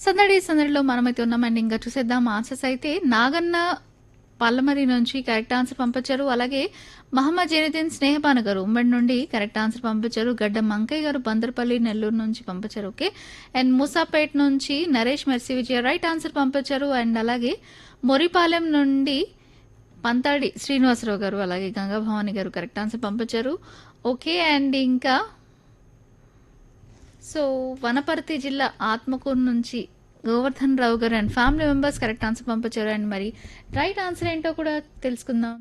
సందడి సందడిలో మనమైతే ఉన్నామండి ఇంకా చూసేద్దాం ఆన్సర్స్ అయితే నాగన్న పల్లమరి నుంచి కరెక్ట్ ఆన్సర్ పంపించారు అలాగే మహమ్మద్ జైనుద్దీన్ స్నేహపాన గారు ఉమ్మడి నుండి కరెక్ట్ ఆన్సర్ పంపించారు గడ్డ మంకయ్య గారు బందర్పల్లి నెల్లూరు నుంచి పంపించారు ఓకే అండ్ మూసాపేట్ నుంచి Naresh Mercy Vijaya right answer పంపించారు అండ్ అలాగే మొరిపాలెం నుండి పంతాడి శ్రీనివాసరావు గారు అలాగే గంగా భవాని గారు కరెక్ట్ ఆన్సర్ పంపించారు ఓకే అండ్ ఇంకా సో వనపర్తి జిల్లా ఆత్మకూరు నుంచి గోవర్ధన్ రావు గారు and family members correct answer పంపించారు అండ్ మరి రైట్ ఆన్సర్ ఏంటో కూడా తెలుసుకుందాం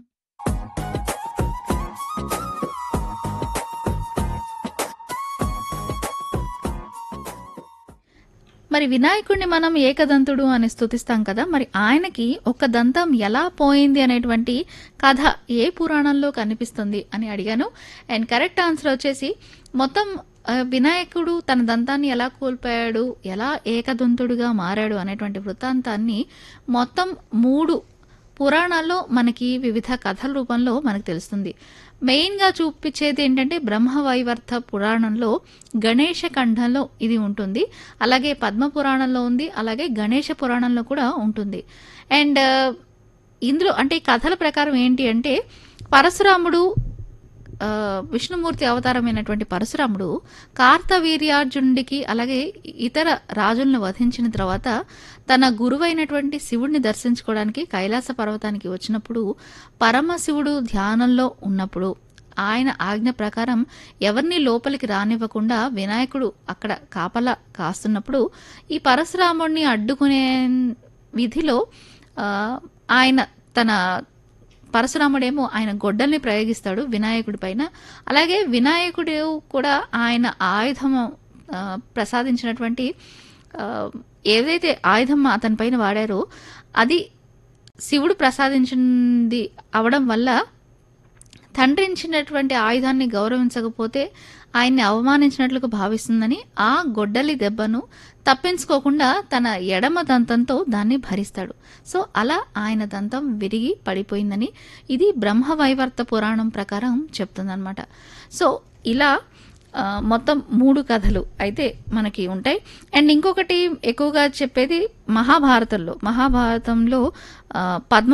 మరి వినాయకుడిని మనం ఏకదంతుడు అని స్తుతిస్తాం కదా మరి ఆయనకి ఒక దంతం ఎలా పోయింది అనేటువంటి కథ ఏ పురాణంలో కనిపిస్తుంది అని అడిగాను అండ్ కరెక్ట్ ఆన్సర్ వచ్చేసి మొత్తం ఆ, వినాయకుడు తన దంతాన్ని ఎలా కోల్పోయాడు ఎలా ఏకదంతుడుగా మారాడు అనేటువంటి వృత్తాంతాన్ని మొత్తం మూడు పురాణాల్లో మనకి వివిధ కథల రూపంలో మనకు తెలుస్తుంది మెయిన్గా చూపించేది ఏంటంటే బ్రహ్మవైవర్త పురాణంలో గణేష ఖండంలో ఇది ఉంటుంది అలాగే పద్మ పురాణంలో ఉంది అలాగే గణేష పురాణంలో కూడా ఉంటుంది అండ్ ఇందులో అంటే ఈ కథల ప్రకారం ఏంటి అంటే పరశురాముడు ఆ, విష్ణుమూర్తి అవతారమైనటువంటి పరశురాముడు కార్తవీర్యార్జునుడికి అలాగే ఇతర రాజులను వధించిన తర్వాత తన గురువైనటువంటి శివుడిని దర్శించుకోవడానికి కైలాస పర్వతానికి వచ్చినప్పుడు పరమశివుడు ధ్యానంలో ఉన్నప్పుడు ఆయన ఆజ్ఞ ప్రకారం ఎవరిని లోపలికి రానివ్వకుండా వినాయకుడు అక్కడ కాపలా కాస్తున్నప్పుడు ఈ పరశురాముడిని అడ్డుకునే విధిలో ఆ, ఆయన తన పరశురాముడేమో ఆయన గొడ్డల్ని ప్రయోగిస్తాడు వినాయకుడి పైన అలాగే వినాయకుడు కూడా ఆయన ఆయుధం ఆ, ప్రసాదించినటువంటి ఆ, ఏదైతే ఆయుధం అతని పైన వాడారో అది శివుడు ప్రసాదించింది అవడం వల్ల తండ్రి ఇచ్చినటువంటి ఆయుధాన్ని గౌరవించకపోతే ఆయన్ని అవమానించినట్లుగా భావిస్తుందని ఆ గొడ్డలి దెబ్బను తప్పించుకోకుండా తన ఎడమ దంతంతో దాన్ని భరిస్తాడు సో అలా ఆయన దంతం విరిగి పడిపోయిందని ఇది బ్రహ్మవైవర్త పురాణం ప్రకారం చెప్తుందన్నమాట సో ఇలా ఆ, మొత్తం మూడు కథలు అయితే మనకి ఉంటాయి అండ్ ఇంకొకటి ఎక్కువగా చెప్పేది మహాభారతంలో మహాభారతంలో ఆ, పద్మ